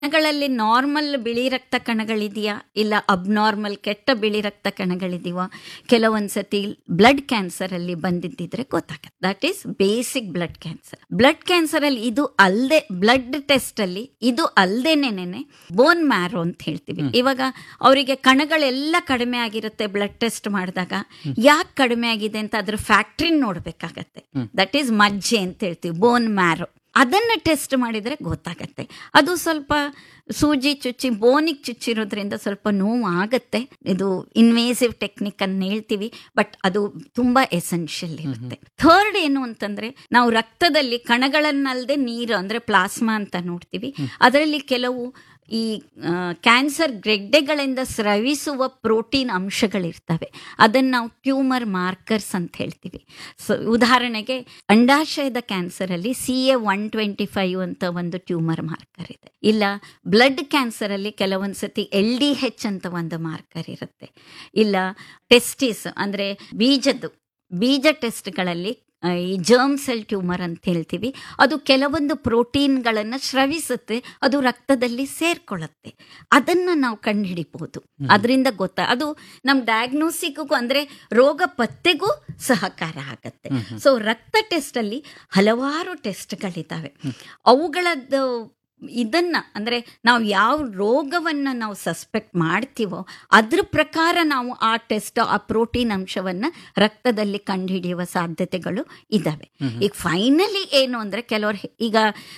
ಕಣಗಳಲ್ಲಿ normal ಬಿಳಿ ರಕ್ತ ಕಣಗಳಿದೆಯಾ ಇಲ್ಲ ಅಬ್ನಾರ್ಮಲ್ ಕೆಟ್ಟ ಬಿಳಿ ರಕ್ತ ಕಣಗಳಿದೆಯಾ ಕೆಲವೊಂದು ಸತಿ ಬ್ಲಡ್ ಕ್ಯಾನ್ಸರ್ ಅಲ್ಲಿ ಬಂದಿದ್ದಿದ್ರೆ ಗೊತ್ತಾಗತ್ತೆ that is basic blood cancer blood cancer ಅಲ್ಲಿ ಇದು ಅಲ್ಲದೆ ಬ್ಲಡ್ ಟೆಸ್ಟ್ ಅಲ್ಲಿ ಇದು ಅಲ್ದೇನೇನೆ ಬೋನ್ ಮ್ಯಾರೋ ಅಂತ ಹೇಳ್ತೀವಿ ಇವಾಗ ಅವರಿಗೆ ಕಣಗಳೆಲ್ಲ ಕಡಿಮೆ ಆಗಿರುತ್ತೆ ಬ್ಲಡ್ ಟೆಸ್ಟ್ ಮಾಡಿದಾಗ ಯಾಕೆ ಕಡಿಮೆ ಆಗಿದೆ ಅಂತ ಅದ್ರ ಫ್ಯಾಕ್ಟ್ರಿ ನೋಡ್ಬೇಕಾಗತ್ತೆ ದಟ್ ಈಸ್ ಮಜ್ಜೆ ಅಂತ ಹೇಳ್ತೀವಿ ಬೋನ್ ಮ್ಯಾರೋ ಅದನ್ನ ಟೆಸ್ಟ್ ಮಾಡಿದ್ರೆ ಗೊತ್ತಾಗತ್ತೆ ಅದು ಸ್ವಲ್ಪ ಸೂಜಿ ಚುಚ್ಚಿ ಬೋನಿಗೆ ಚುಚ್ಚಿರೋದ್ರಿಂದ ಸ್ವಲ್ಪ ನೋವು ಆಗತ್ತೆ ಇದು ಇನ್ವೇಸಿವ್ ಟೆಕ್ನಿಕ್ ಅಂತ ಹೇಳ್ತೀವಿ ಬಟ್ ಅದು ತುಂಬಾ ಎಸೆನ್ಷಿಯಲ್ ಇರುತ್ತೆ ಥರ್ಡ್ ಏನು ಅಂತಂದ್ರೆ ನಾವು ರಕ್ತದಲ್ಲಿ ಕಣಗಳನ್ನಲ್ಲದೆ ನೀರು ಅಂದ್ರೆ ಪ್ಲಾಸ್ಮಾ ಅಂತ ನೋಡ್ತೀವಿ ಅದರಲ್ಲಿ ಕೆಲವು ಈ ಕ್ಯಾನ್ಸರ್ ಗೆಡ್ಡೆಗಳಿಂದ ಸ್ರವಿಸುವ ಪ್ರೋಟೀನ್ ಅಂಶಗಳಿರ್ತವೆ ಅದನ್ನು ನಾವು ಟ್ಯೂಮರ್ ಮಾರ್ಕರ್ಸ್ ಅಂತ ಹೇಳ್ತೀವಿ ಸೊ ಉದಾಹರಣೆಗೆ ಅಂಡಾಶಯದ ಕ್ಯಾನ್ಸರ್ ಅಲ್ಲಿ C A one twenty five ಅಂತ ಒಂದು ಟ್ಯೂಮರ್ ಮಾರ್ಕರ್ ಇದೆ ಇಲ್ಲ ಬ್ಲಡ್ ಕ್ಯಾನ್ಸರ್ ಅಲ್ಲಿ ಕೆಲವೊಂದು ಸತಿ ಎಲ್ ಡಿ ಹೆಚ್ ಅಂತ ಒಂದು ಮಾರ್ಕರ್ ಇರುತ್ತೆ ಇಲ್ಲ ಟೆಸ್ಟಿಸ್ ಅಂದ್ರೆ ಬೀಜದ್ದು ಬೀಜ ಟೆಸ್ಟ್ಗಳಲ್ಲಿ ಈ ಜರ್ಮ್ ಸೆಲ್ ಟ್ಯೂಮರ್ ಅಂತ ಹೇಳ್ತೀವಿ ಅದು ಕೆಲವೊಂದು ಪ್ರೋಟೀನ್ಗಳನ್ನು ಸ್ರವಿಸುತ್ತೆ ಅದು ರಕ್ತದಲ್ಲಿ ಸೇರ್ಕೊಳ್ಳುತ್ತೆ ಅದನ್ನ ನಾವು ಕಂಡುಹಿಡಿಬಹುದು ಅದರಿಂದ ಗೊತ್ತಾ ಅದು ನಮ್ಮ ಡಯಾಗ್ನೋಸಿಗೂ ಅಂದ್ರೆ ರೋಗ ಪತ್ತೆಗೂ ಸಹಕಾರ ಆಗತ್ತೆ ಸೊ ರಕ್ತ ಟೆಸ್ಟ್ ಅಲ್ಲಿ ಹಲವಾರು ಟೆಸ್ಟ್ಗಳಿದ್ದಾವೆ ಅವುಗಳದ್ದು ಇದನ್ನ ಅಂದ್ರೆ ನಾವು ಯಾವ ರೋಗವನ್ನ ನಾವು ಸಸ್ಪೆಕ್ಟ್ ಮಾಡ್ತೀವೋ ಅದ್ರ ಪ್ರಕಾರ ನಾವು ಆ ಟೆಸ್ಟ್ ಆ ಪ್ರೋಟೀನ್ ಅಂಶವನ್ನ ರಕ್ತದಲ್ಲಿ ಕಂಡುಹಿಡಿಯುವ ಸಾಧ್ಯತೆಗಳು ಇದಾವೆ ಈಗ ಫೈನಲಿ ಏನು ಅಂದ್ರೆ ಕೆಲವರು ಈಗ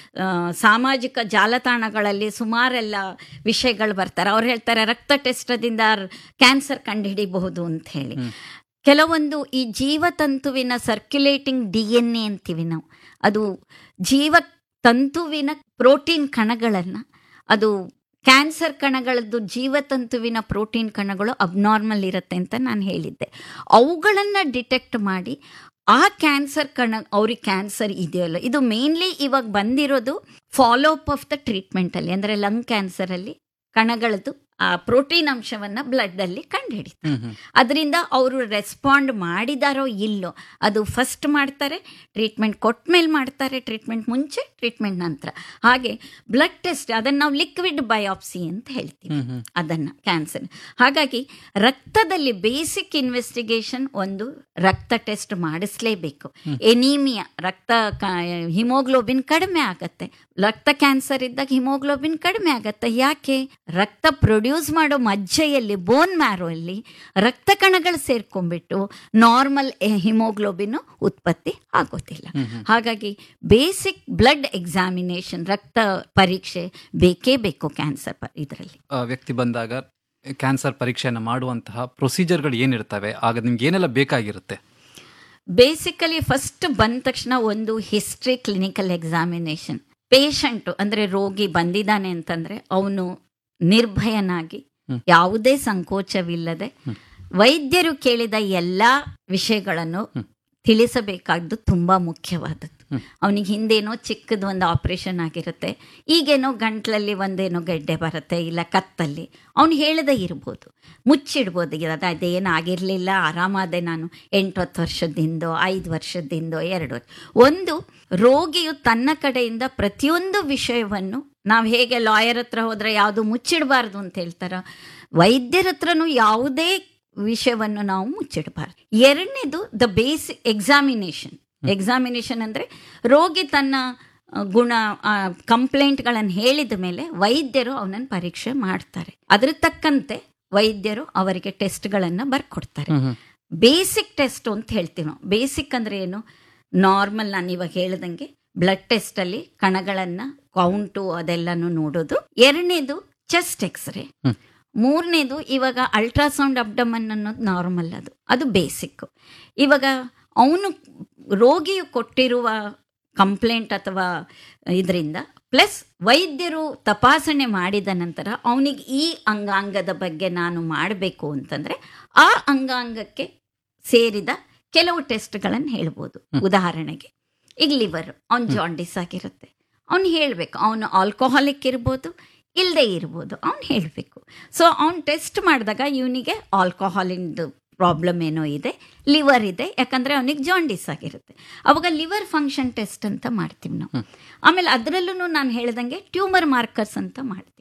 ಸಾಮಾಜಿಕ ಜಾಲತಾಣಗಳಲ್ಲಿ ಸುಮಾರೆಲ್ಲ ವಿಷಯಗಳು ಬರ್ತಾರೆ ಅವ್ರು ಹೇಳ್ತಾರೆ ರಕ್ತ ಟೆಸ್ಟದಿಂದ ಕ್ಯಾನ್ಸರ್ ಕಂಡುಹಿಡಿಬಹುದು ಅಂತ ಹೇಳಿ ಕೆಲವೊಂದು ಈ ಜೀವತಂತುವಿನ ಸರ್ಕ್ಯುಲೇಟಿಂಗ್ ಡಿ ಎನ್ ಎ ಅಂತೀವಿ ನಾವು ಅದು ಜೀವ ತಂತುವಿನ ಪ್ರೋಟೀನ್ ಕಣಗಳನ್ನು ಅದು ಕ್ಯಾನ್ಸರ್ ಕಣಗಳದ್ದು ಜೀವತಂತುವಿನ ಪ್ರೋಟೀನ್ ಕಣಗಳು ಅಬ್ನಾರ್ಮಲ್ ಇರುತ್ತೆ ಅಂತ ನಾನು ಹೇಳಿದ್ದೆ ಅವುಗಳನ್ನು ಡಿಟೆಕ್ಟ್ ಮಾಡಿ ಆ ಕ್ಯಾನ್ಸರ್ ಕಣ ಅವ್ರಿಗೆ ಕ್ಯಾನ್ಸರ್ ಇದೆಯಲ್ಲ ಇದು ಮೇನ್ಲಿ ಇವಾಗ ಬಂದಿರೋದು ಫಾಲೋ ಅಪ್ ಆಫ್ ದ ಟ್ರೀಟ್ಮೆಂಟಲ್ಲಿ ಅಂದರೆ ಲಂಗ್ ಕ್ಯಾನ್ಸರಲ್ಲಿ ಕಣಗಳದ್ದು ಆ ಪ್ರೋಟೀನ್ ಅಂಶವನ್ನ ಬ್ಲಡ್ ಅಲ್ಲಿ ಕಂಡುಹಿಡಿತಾರೆ ಅದರಿಂದ ಅವರು ರೆಸ್ಪಾಂಡ್ ಮಾಡಿದಾರೋ ಇಲ್ಲೋ ಅದು ಫಸ್ಟ್ ಮಾಡ್ತಾರೆ ಟ್ರೀಟ್ಮೆಂಟ್ ಕೊಟ್ಟ ಮೇಲೆ ಮಾಡ್ತಾರೆ ಟ್ರೀಟ್ಮೆಂಟ್ ಮುಂಚೆ ಟ್ರೀಟ್ಮೆಂಟ್ ನಂತರ ಹಾಗೆ ಬ್ಲಡ್ ಟೆಸ್ಟ್ ಅದನ್ನ ನಾವು ಲಿಕ್ವಿಡ್ ಬಯಾಪ್ಸಿ ಅಂತ ಹೇಳ್ತೀವಿ ಅದನ್ನ ಕ್ಯಾನ್ಸರ್ ಹಾಗಾಗಿ ರಕ್ತದಲ್ಲಿ ಬೇಸಿಕ್ ಇನ್ವೆಸ್ಟಿಗೇಷನ್ ಒಂದು ರಕ್ತ ಟೆಸ್ಟ್ ಮಾಡಿಸ್ಲೇಬೇಕು ಎನೀಮಿಯಾ ರಕ್ತ ಹಿಮೋಗ್ಲೋಬಿನ್ ಕಡಿಮೆ ಆಗತ್ತೆ ರಕ್ತ ಕ್ಯಾನ್ಸರ್ ಇದ್ದಾಗ ಹಿಮೋಗ್ಲೋಬಿನ್ ಕಡಿಮೆ ಆಗತ್ತೆ ಯಾಕೆ ರಕ್ತ ಪ್ರೊಡ್ಯೂಸ್ ಮಾಡೋ ಮಜ್ಜೆಯಲ್ಲಿ ಬೋನ್ ಮ್ಯಾರೋ ಅಲ್ಲಿ ರಕ್ತ ಕಣಗಳು ಸೇರ್ಕೊಂಡ್ಬಿಟ್ಟು ನಾರ್ಮಲ್ ಹಿಮೋಗ್ಲೋಬಿನ್ ಉತ್ಪತ್ತಿ ಆಗೋದಿಲ್ಲ ಹಾಗಾಗಿ ಬೇಸಿಕ್ ಬ್ಲಡ್ ಎಕ್ಸಾಮಿನೇಷನ್ ರಕ್ತ ಪರೀಕ್ಷೆ ಬೇಕೇ ಬೇಕು ಕ್ಯಾನ್ಸರ್ ಇದರಲ್ಲಿ ವ್ಯಕ್ತಿ ಬಂದಾಗ ಕ್ಯಾನ್ಸರ್ ಪರೀಕ್ಷೆಯನ್ನು ಮಾಡುವಂತಹ ಪ್ರೊಸೀಜರ್ಗಳು ಏನಿರ್ತವೆ ಆಗ ನಿಮ್ಗೆ ಏನೆಲ್ಲ ಬೇಕಾಗಿರುತ್ತೆ ಬೇಸಿಕಲಿ ಫಸ್ಟ್ ಬಂದ ತಕ್ಷಣ ಒಂದು ಹಿಸ್ಟ್ರಿ ಕ್ಲಿನಿಕಲ್ ಎಕ್ಸಾಮಿನೇಷನ್ ಪೇಷಂಟ್ ಅಂದ್ರೆ ರೋಗಿ ಬಂದಿದ್ದಾನೆ ಅಂತಂದ್ರೆ ಅವನು ನಿರ್ಭಯನಾಗಿ ಯಾವುದೇ ಸಂಕೋಚವಿಲ್ಲದೆ ವೈದ್ಯರು ಕೇಳಿದ ಎಲ್ಲಾ ವಿಷಯಗಳನ್ನು ತಿಳಿಸಬೇಕಾದ್ದು ತುಂಬಾ ಮುಖ್ಯವಾದದ್ದು ಅವನಿಗೆ ಹಿಂದೇನೋ ಚಿಕ್ಕದು ಒಂದು ಆಪರೇಷನ್ ಆಗಿರುತ್ತೆ ಈಗೇನೋ ಗಂಟ್ಲಲ್ಲಿ ಒಂದೇನೋ ಗೆಡ್ಡೆ ಬರುತ್ತೆ ಇಲ್ಲ ಕತ್ತಲ್ಲಿ ಅವ್ನು ಹೇಳದೇ ಇರ್ಬೋದು ಮುಚ್ಚಿಡ್ಬೋದು ಅದು ಅದೇನು ಆಗಿರಲಿಲ್ಲ ಆರಾಮಾದೆ ನಾನು ಎಂಟು ಹತ್ತು ವರ್ಷದಿಂದೋ ಐದು ವರ್ಷದಿಂದೋ ಎರಡು ವರ್ಷ ಒಂದು ರೋಗಿಯು ತನ್ನ ಕಡೆಯಿಂದ ಪ್ರತಿಯೊಂದು ವಿಷಯವನ್ನು ನಾವು ಹೇಗೆ ಲಾಯರ್ ಹತ್ರ ಹೋದ್ರೆ ಯಾವುದು ಮುಚ್ಚಿಡಬಾರ್ದು ಅಂತ ಹೇಳ್ತಾರ ವೈದ್ಯರ ಹತ್ರನೂ ಯಾವುದೇ ವಿಷಯವನ್ನು ನಾವು ಮುಚ್ಚಿಡಬಾರ್ದು ಎರಡನೇದು ದ ಬೇಸಿಕ್ ಎಕ್ಸಾಮಿನೇಷನ್ ಎಕ್ಸಾಮಿನೇಷನ್ ಅಂದರೆ ರೋಗಿ ತನ್ನ ಗುಣ ಕಂಪ್ಲೇಂಟ್ಗಳನ್ನು ಹೇಳಿದ ಮೇಲೆ ವೈದ್ಯರು ಅವನನ್ನು ಪರೀಕ್ಷೆ ಮಾಡ್ತಾರೆ ಅದ್ರ ತಕ್ಕಂತೆ ವೈದ್ಯರು ಅವರಿಗೆ ಟೆಸ್ಟ್ಗಳನ್ನು ಬರ್ಕೊಡ್ತಾರೆ ಬೇಸಿಕ್ ಟೆಸ್ಟ್ ಅಂತ ಹೇಳ್ತೀವಿ ನಾವು ಬೇಸಿಕ್ ಅಂದ್ರೆ ಏನು ನಾರ್ಮಲ್ ನಾನು ಇವಾಗ ಹೇಳ್ದಂಗೆ ಬ್ಲಡ್ ಟೆಸ್ಟ್ ಅಲ್ಲಿ ಕಣಗಳನ್ನ ಕೌಂಟು ಅದೆಲ್ಲನೂ ನೋಡೋದು ಎರಡನೇದು ಚೆಸ್ಟ್ ಎಕ್ಸ್ರೇ ಮೂರನೇದು ಇವಾಗ ಅಲ್ಟ್ರಾಸೌಂಡ್ ಅಬ್ಡಮನ್ ಅನ್ನೋದು ನಾರ್ಮಲ್ ಅದು ಅದು ಬೇಸಿಕ್ ಇವಾಗ ಅವನು ರೋಗಿಯು ಕೊಟ್ಟಿರುವ ಕಂಪ್ಲೇಂಟ್ ಅಥವಾ ಇದರಿಂದ ಪ್ಲಸ್ ವೈದ್ಯರು ತಪಾಸಣೆ ಮಾಡಿದ ನಂತರ ಅವನಿಗೆ ಈ ಅಂಗಾಂಗದ ಬಗ್ಗೆ ನಾನು ಮಾಡಬೇಕು ಅಂತಂದ್ರೆ ಆ ಅಂಗಾಂಗಕ್ಕೆ ಸೇರಿದ ಕೆಲವು ಟೆಸ್ಟ್ಗಳನ್ನು ಹೇಳ್ಬೋದು ಉದಾಹರಣೆಗೆ ಈಗ ಲಿವರ್ ಅವ್ನು ಜಾಂಡಿಸ್ ಆಗಿರುತ್ತೆ ಅವ್ನು ಹೇಳಬೇಕು ಅವನು ಆಲ್ಕೋಹಾಲಿಕ್ ಇರ್ಬೋದು ಇಲ್ಲದೆ ಇರ್ಬೋದು ಅವ್ನು ಹೇಳಬೇಕು ಸೊ ಅವ್ನು ಟೆಸ್ಟ್ ಮಾಡಿದಾಗ ಇವನಿಗೆ ಆಲ್ಕೋಹಾಲಿಂದು ಪ್ರಾಬ್ಲಮ್ ಏನೋ ಇದೆ ಲಿವರ್ ಇದೆ ಯಾಕಂದ್ರೆ ಅವನಿಗೆ ಜಾಂಡಿಸ್ ಆಗಿರುತ್ತೆ ಅವಾಗ ಲಿವರ್ ಫಂಕ್ಷನ್ ಟೆಸ್ಟ್ ಅಂತ ಮಾಡ್ತೀವಿ ನಾವು ಆಮೇಲೆ ಅದರಲ್ಲೂ ನಾನು ಹೇಳ್ದಂಗೆ ಟ್ಯೂಮರ್ ಮಾರ್ಕರ್ಸ್ ಅಂತ ಮಾಡ್ತೀವಿ